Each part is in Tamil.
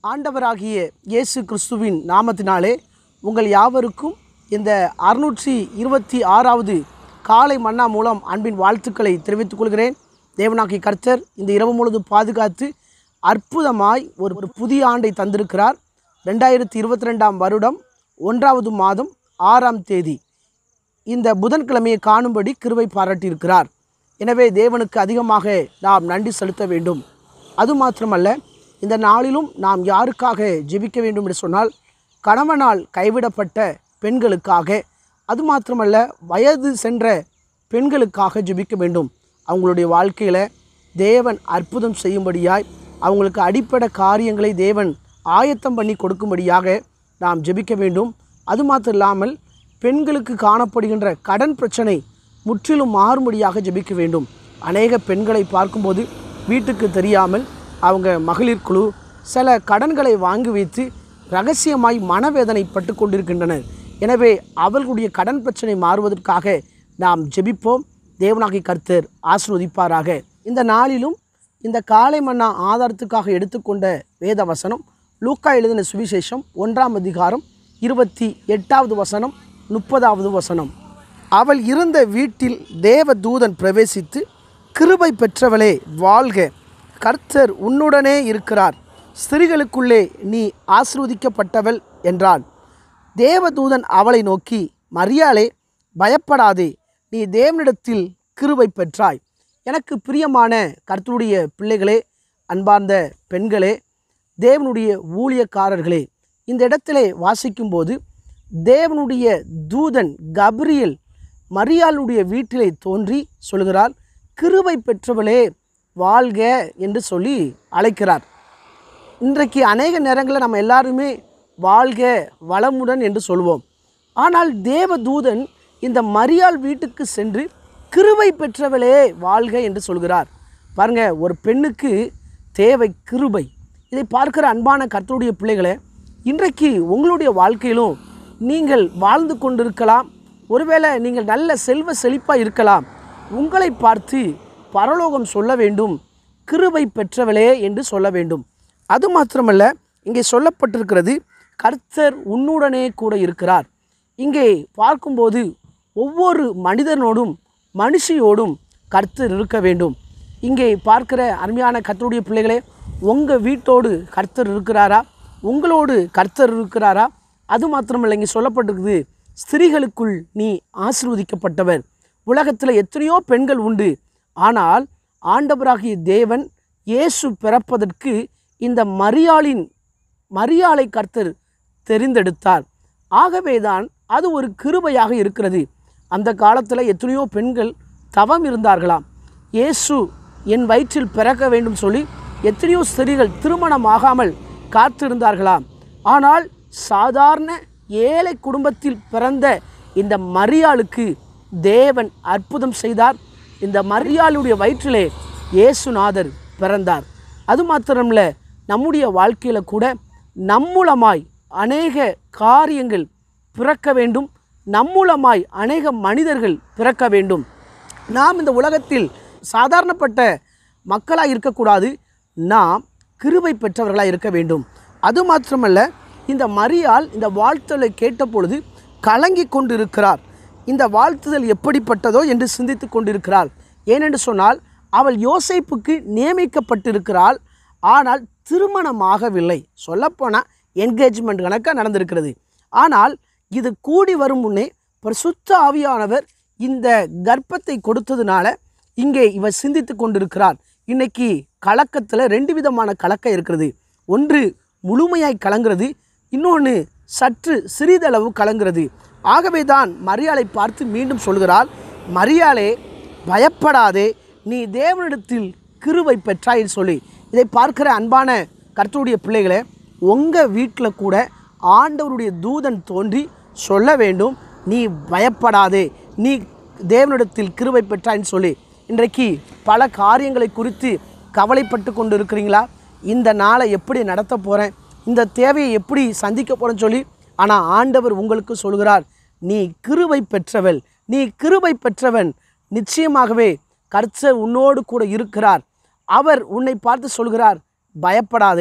ஆண்டவராகிய இயேசு கிறிஸ்துவின் நாமத்தினாலே உங்கள் யாவருக்கும் இந்த அறுநூற்றி இருபத்தி ஆறாவது காலை மன்னா மூலம் அன்பின் வாழ்த்துக்களை தெரிவித்துக் கொள்கிறேன் தேவனாகி கர்த்தர் இந்த இரவு முழுது பாதுகாத்து அற்புதமாய் ஒரு ஒரு புதிய ஆண்டை தந்திருக்கிறார் ரெண்டாயிரத்தி இருபத்தி ரெண்டாம் வருடம் ஒன்றாவது மாதம் ஆறாம் தேதி இந்த புதன்கிழமையை காணும்படி கிருபை பாராட்டியிருக்கிறார் எனவே தேவனுக்கு அதிகமாக நாம் நன்றி செலுத்த வேண்டும் அது மாத்திரமல்ல இந்த நாளிலும் நாம் யாருக்காக ஜெபிக்க வேண்டும் என்று சொன்னால் கணவனால் கைவிடப்பட்ட பெண்களுக்காக அது மாத்திரமல்ல வயது சென்ற பெண்களுக்காக ஜெபிக்க வேண்டும் அவங்களுடைய வாழ்க்கையில் தேவன் அற்புதம் செய்யும்படியாய் அவங்களுக்கு அடிப்படை காரியங்களை தேவன் ஆயத்தம் பண்ணி கொடுக்கும்படியாக நாம் ஜெபிக்க வேண்டும் அது மாத்திரம் இல்லாமல் பெண்களுக்கு காணப்படுகின்ற கடன் பிரச்சனை முற்றிலும் மாறும்படியாக ஜெபிக்க வேண்டும் அநேக பெண்களை பார்க்கும்போது வீட்டுக்கு தெரியாமல் அவங்க மகளிர் குழு சில கடன்களை வாங்கி வைத்து ரகசியமாய் மனவேதனைப்பட்டு கொண்டிருக்கின்றனர் எனவே அவர்களுடைய கடன் பிரச்சனை மாறுவதற்காக நாம் ஜெபிப்போம் தேவனாகி கர்த்தர் ஆசிர்வதிப்பாராக இந்த நாளிலும் இந்த காலை மன்னா ஆதாரத்துக்காக எடுத்துக்கொண்ட வேத வசனம் லூக்கா எழுதின சுவிசேஷம் ஒன்றாம் அதிகாரம் இருபத்தி எட்டாவது வசனம் முப்பதாவது வசனம் அவள் இருந்த வீட்டில் தேவ தூதன் பிரவேசித்து கிருபை பெற்றவளே வாழ்க கர்த்தர் உன்னுடனே இருக்கிறார் ஸ்திரிகளுக்குள்ளே நீ ஆசிர்வதிக்கப்பட்டவள் என்றான் தேவதூதன் அவளை நோக்கி மரியாளே பயப்படாதே நீ தேவனிடத்தில் கிருபை பெற்றாய் எனக்கு பிரியமான கர்த்தருடைய பிள்ளைகளே அன்பார்ந்த பெண்களே தேவனுடைய ஊழியக்காரர்களே இந்த இடத்திலே வாசிக்கும்போது தேவனுடைய தூதன் கப்ரியல் மரியாளுடைய வீட்டிலே தோன்றி சொல்கிறார் கிருபை பெற்றவளே வாழ்க என்று சொல்லி அழைக்கிறார் இன்றைக்கு அநேக நேரங்களில் நம்ம எல்லாருமே வாழ்க வளமுடன் என்று சொல்வோம் ஆனால் தேவதூதன் இந்த மரியாள் வீட்டுக்கு சென்று கிருபை பெற்றவளே வாழ்க என்று சொல்கிறார் பாருங்க ஒரு பெண்ணுக்கு தேவை கிருபை இதை பார்க்கிற அன்பான கர்த்தருடைய பிள்ளைகளே இன்றைக்கு உங்களுடைய வாழ்க்கையிலும் நீங்கள் வாழ்ந்து கொண்டிருக்கலாம் ஒருவேளை நீங்கள் நல்ல செல்வ செழிப்பாக இருக்கலாம் உங்களை பார்த்து பரலோகம் சொல்ல வேண்டும் கிருபை பெற்றவளே என்று சொல்ல வேண்டும் அது மாத்திரமல்ல இங்கே சொல்லப்பட்டிருக்கிறது கர்த்தர் உன்னுடனே கூட இருக்கிறார் இங்கே பார்க்கும்போது ஒவ்வொரு மனிதனோடும் மனுஷியோடும் கர்த்தர் இருக்க வேண்டும் இங்கே பார்க்கிற அருமையான கர்த்தருடைய பிள்ளைகளே உங்கள் வீட்டோடு கர்த்தர் இருக்கிறாரா உங்களோடு கர்த்தர் இருக்கிறாரா அது மாத்திரமல்ல இங்கே சொல்லப்பட்டிருக்குது ஸ்திரீகளுக்குள் நீ ஆசீர்வதிக்கப்பட்டவர் உலகத்தில் எத்தனையோ பெண்கள் உண்டு ஆனால் ஆண்டவராகிய தேவன் இயேசு பிறப்பதற்கு இந்த மரியாளின் மரியாளை கர்த்தர் தெரிந்தெடுத்தார் ஆகவேதான் அது ஒரு கிருபையாக இருக்கிறது அந்த காலத்தில் எத்தனையோ பெண்கள் தவம் இருந்தார்களாம் இயேசு என் வயிற்றில் பிறக்க வேண்டும் சொல்லி எத்தனையோ ஸ்திரீகள் திருமணம் ஆகாமல் காத்திருந்தார்களாம் ஆனால் சாதாரண ஏழை குடும்பத்தில் பிறந்த இந்த மரியாளுக்கு தேவன் அற்புதம் செய்தார் இந்த மரியாளுடைய வயிற்றிலே இயேசுநாதர் பிறந்தார் அது மாத்திரமில்ல நம்முடைய வாழ்க்கையில் கூட நம்மூலமாய் அநேக காரியங்கள் பிறக்க வேண்டும் நம்மூலமாய் அநேக மனிதர்கள் பிறக்க வேண்டும் நாம் இந்த உலகத்தில் சாதாரணப்பட்ட மக்களாக இருக்கக்கூடாது நாம் கிருபை பெற்றவர்களாக இருக்க வேண்டும் அது மாத்திரமல்ல இந்த மரியாள் இந்த வாழ்த்தலை கேட்ட பொழுது கலங்கி கொண்டிருக்கிறார் இந்த வாழ்த்துதல் எப்படிப்பட்டதோ என்று சிந்தித்து கொண்டிருக்கிறாள் ஏனென்று சொன்னால் அவள் யோசைப்புக்கு நியமிக்கப்பட்டிருக்கிறாள் ஆனால் திருமணமாகவில்லை சொல்லப்போனால் என்கேஜ்மெண்ட் கணக்காக நடந்திருக்கிறது ஆனால் இது கூடி வரும் முன்னே பரிசுத்த ஆவியானவர் இந்த கர்ப்பத்தை கொடுத்ததுனால இங்கே இவர் சிந்தித்து கொண்டிருக்கிறார் இன்னைக்கு கலக்கத்தில் ரெண்டு விதமான கலக்கம் இருக்கிறது ஒன்று முழுமையாய் கலங்கிறது இன்னொன்று சற்று சிறிதளவு கலங்கிறது ஆகவே தான் மரியாளை பார்த்து மீண்டும் சொல்கிறாள் மரியாளே பயப்படாதே நீ தேவனிடத்தில் கிருபை பெற்றாய் சொல்லி இதை பார்க்கிற அன்பான கர்த்தருடைய பிள்ளைகளே உங்கள் வீட்டில் கூட ஆண்டவருடைய தூதன் தோன்றி சொல்ல வேண்டும் நீ பயப்படாதே நீ தேவனிடத்தில் கிருபை பெற்றாய்ன்னு சொல்லி இன்றைக்கு பல காரியங்களை குறித்து கவலைப்பட்டு கொண்டு இருக்கிறீங்களா இந்த நாளை எப்படி நடத்த போகிறேன் இந்த தேவையை எப்படி சந்திக்க போகிறேன்னு சொல்லி ஆனால் ஆண்டவர் உங்களுக்கு சொல்கிறார் நீ கிருபை பெற்றவள் நீ கிருபை பெற்றவன் நிச்சயமாகவே கர்த்தர் உன்னோடு கூட இருக்கிறார் அவர் உன்னை பார்த்து சொல்கிறார் பயப்படாதே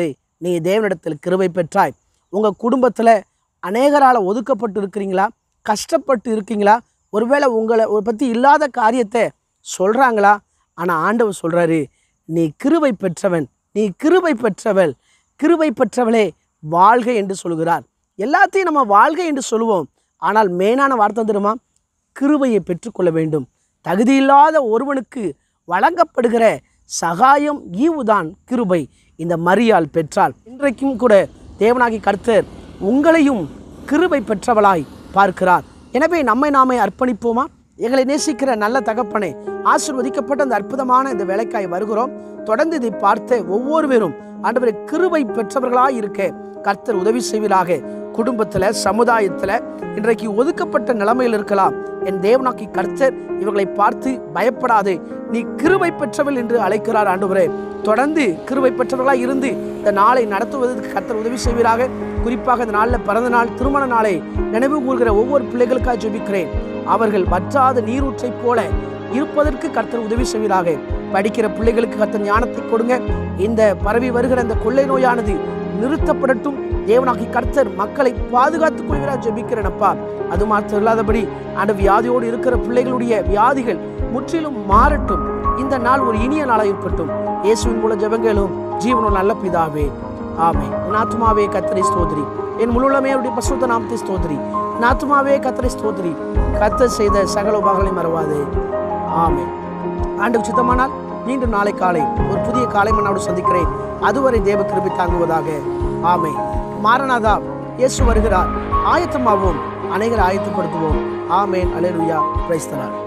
நீ தேவனிடத்தில் கிருபை பெற்றாய் உங்கள் குடும்பத்தில் அநேகரால் ஒதுக்கப்பட்டு இருக்கிறீங்களா கஷ்டப்பட்டு இருக்கீங்களா ஒருவேளை உங்களை பற்றி இல்லாத காரியத்தை சொல்கிறாங்களா ஆனால் ஆண்டவர் சொல்கிறாரு நீ கிருபை பெற்றவன் நீ கிருபை பெற்றவள் கிருபை பெற்றவளே வாழ்க என்று சொல்கிறார் எல்லாத்தையும் நம்ம வாழ்க என்று சொல்லுவோம் ஆனால் மேனான வார்த்தை தெரியுமா கிருபையை பெற்றுக்கொள்ள வேண்டும் தகுதியில்லாத ஒருவனுக்கு வழங்கப்படுகிற சகாயம் ஈவுதான் கிருபை இந்த மரியாள் பெற்றால் இன்றைக்கும் கூட தேவனாகி கர்த்தர் உங்களையும் கிருபை பெற்றவளாய் பார்க்கிறார் எனவே நம்மை நாமே அர்ப்பணிப்போமா எங்களை நேசிக்கிற நல்ல தகப்பனே ஆசிர்வதிக்கப்பட்ட அந்த அற்புதமான இந்த வேலைக்காய் வருகிறோம் தொடர்ந்து இதை பார்த்த ஒவ்வொருவரும் ஆண்டவரை கிருபை பெற்றவர்களாய் இருக்க கர்த்தர் உதவி செய்வீராக குடும்பத்தில் சமுதாயத்தில் இன்றைக்கு ஒதுக்கப்பட்ட நிலைமையில் இருக்கலாம் என் தேவனாக்கி கர்த்தர் இவர்களை பார்த்து பயப்படாதே நீ கிருபை பெற்றவள் என்று அழைக்கிறார் ஆண்டவரே தொடர்ந்து கிருபை பெற்றவர்களாய் இருந்து இந்த நாளை நடத்துவதற்கு கர்த்தர் உதவி செய்வீராக குறிப்பாக இந்த நாளில் பிறந்த நாள் திருமண நாளை நினைவு கூறுகிற ஒவ்வொரு பிள்ளைகளுக்காக ஜெபிக்கிறேன் அவர்கள் வற்றாத நீரூற்றை போல இருப்பதற்கு கர்த்தர் உதவி செய்வீராக படிக்கிற பிள்ளைகளுக்கு கர்த்தர் ஞானத்தை கொடுங்க இந்த பரவி வருகிற இந்த கொள்ளை நோயானது நிறுத்தப்படட்டும் தேவனாகி கர்த்தர் மக்களை பாதுகாத்துக் கொள்கிறார் ஜெபிக்கிறேனப்பா அது மாத்திரம் இல்லாதபடி அந்த வியாதியோடு இருக்கிற பிள்ளைகளுடைய வியாதிகள் முற்றிலும் மாறட்டும் இந்த நாள் ஒரு இனிய நாளாக இருக்கட்டும் இயேசுவின் மூல ஜெபங்களும் ஜீவனும் நல்ல பிதாவே ஆமே என் ஆத்மாவே கத்தரை ஸ்தோத்ரி என் முழுமே அவருடைய பசுத்த நாமத்தை ஸ்தோத்ரி என் ஆத்மாவே கத்தரை ஸ்தோத்ரி கத்தர் செய்த சகல உபகளை மறவாதே ஆமே ஆண்டு சித்தமானால் மீண்டும் நாளை காலை ஒரு புதிய காலை மன்னாவோடு சந்திக்கிறேன் அதுவரை தேவ கிருபை தாங்குவதாக ஆமே மாரநாதா இயேசு வருகிறார் ஆயத்தமாவோம் அனைவரை ஆயத்தப்படுத்துவோம் ஆமேன் அலேலுயா பிரைஸ்தலார்